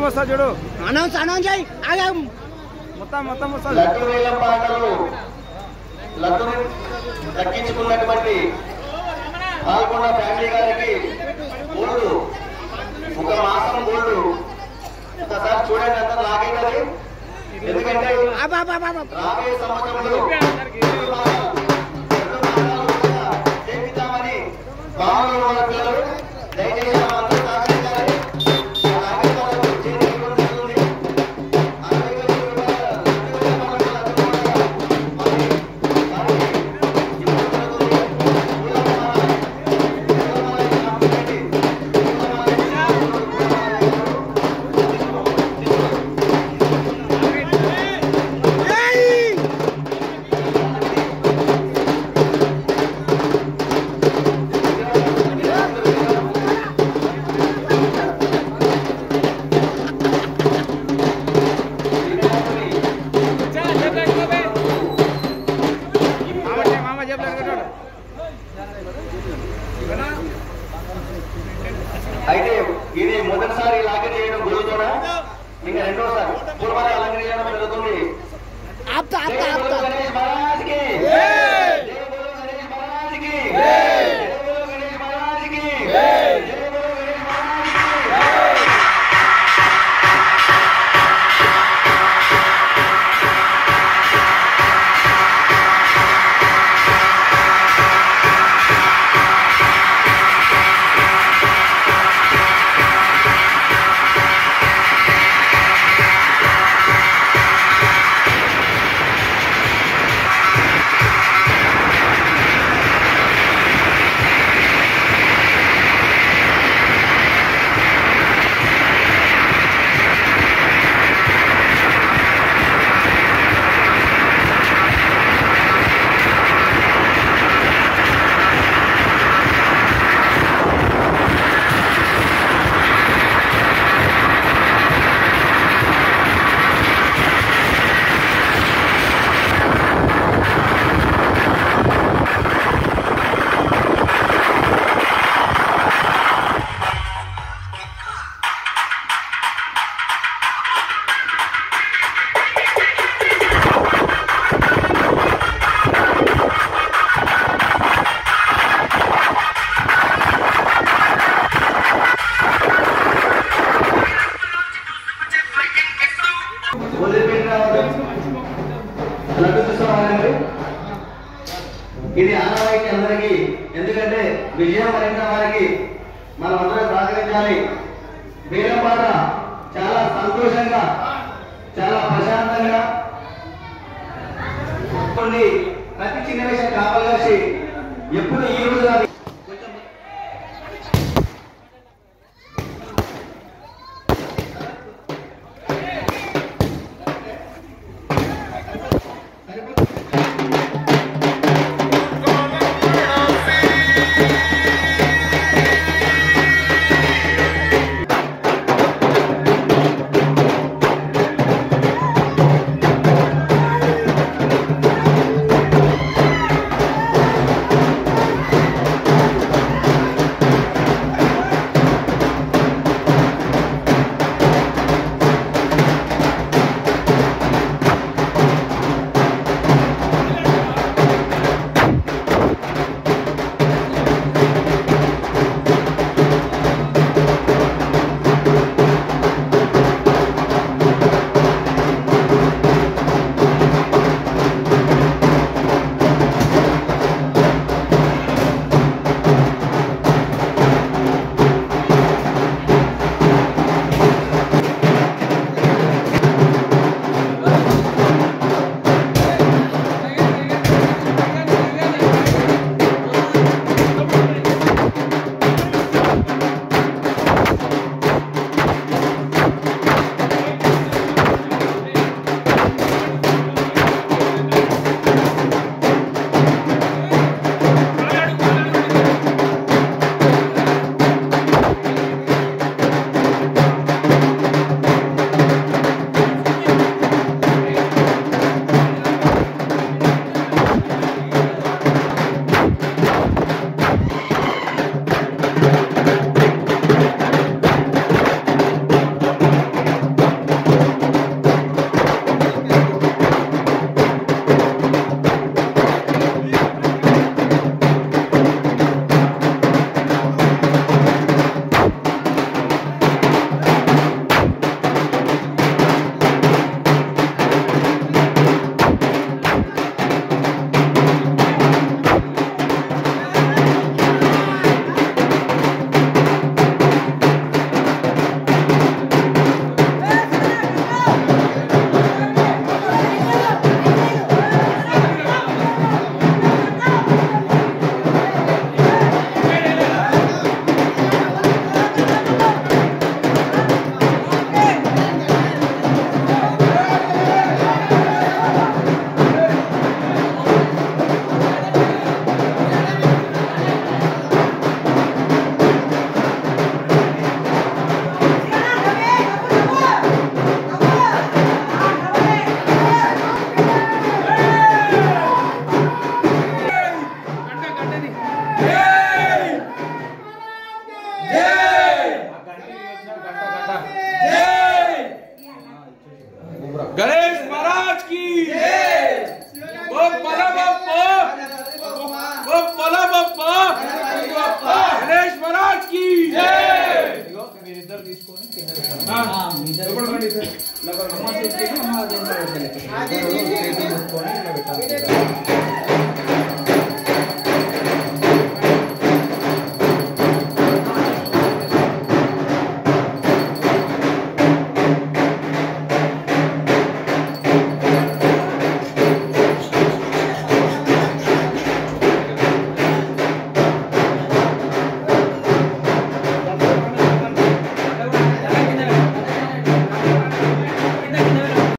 మొత్తం వస్తా చూడు అనౌన్స్ అనౌన్స్ చేయి ఆగా మొత్తం మొత్తం వస్తుంది లడ్డు వేలం పాటలు లడ్డుని దక్కించుకున్నటువంటి పాల్గొన్న ఫ్యామిలీ గారికి గోల్డ్ ఒక మాసం గోల్డ్ ఒకసారి చూడండి అంతా లాగేటది ఎందుకంటే అబ్బా అబ్బా అబ్బా రాబోయే సంవత్సరంలో రెండు భాగాలు, రెండు భాగాలు కూడా చేపిద్దామని బాగున్న వాళ్ళ పిల్లలు దయచేసి అందరూ సహకరించాలి అలాగే మనకు చేతికి ఇవ్వడం జరుగుతుంది. అరవై వేల రూపాయల రెండు వేల రూపాయల లడ్డు కూడా మరి వారికి ఇవ్వడం జరుగుతుంది. ఊళ్ళో మన- ఊళ్ళో మన కాపాడండి. ఊళ్ళో మన ఏయ్ మామ చెప్పలేదు అయితే ఇది మొదటిసారి లాగిన్ చేయడం గురువుతోన ఇంకా రెండోసారి పూర్వాలు అలంకరణ చేయడం జరుగుతుంది ఆప్తా జై ఆప్తా బోలో ఆప్తా గణేష్ మహారాజ్ కి జై బోలో గణేష్ మహారాజ్ కి జై బోలో గణేష్ మహారాజ్ కి జై బోలో గణేష్ మహారాజ్ కి వదిలిపెట్టిన లడ్డు చూసుకోవాలండి ఇది ఆనవాయితీ అందరికీ ఎందుకంటే విజయం మరింత వారికి మనం అందరం సహకరించాలి వీరపాట చాలా సంతోషంగా చాలా ప్రశాంతంగా కొన్ని ప్రతి చిన్న విషయం కాపలాసి ఎప్పుడు ఈ రోజు కాదు ఏయ్ అమ్మ చేతికి అమ్మ దీంట్లో పెట్టాలి. ఇద్దరు చేతులు ముట్టుకొని ఇట్లా పెట్టాలి.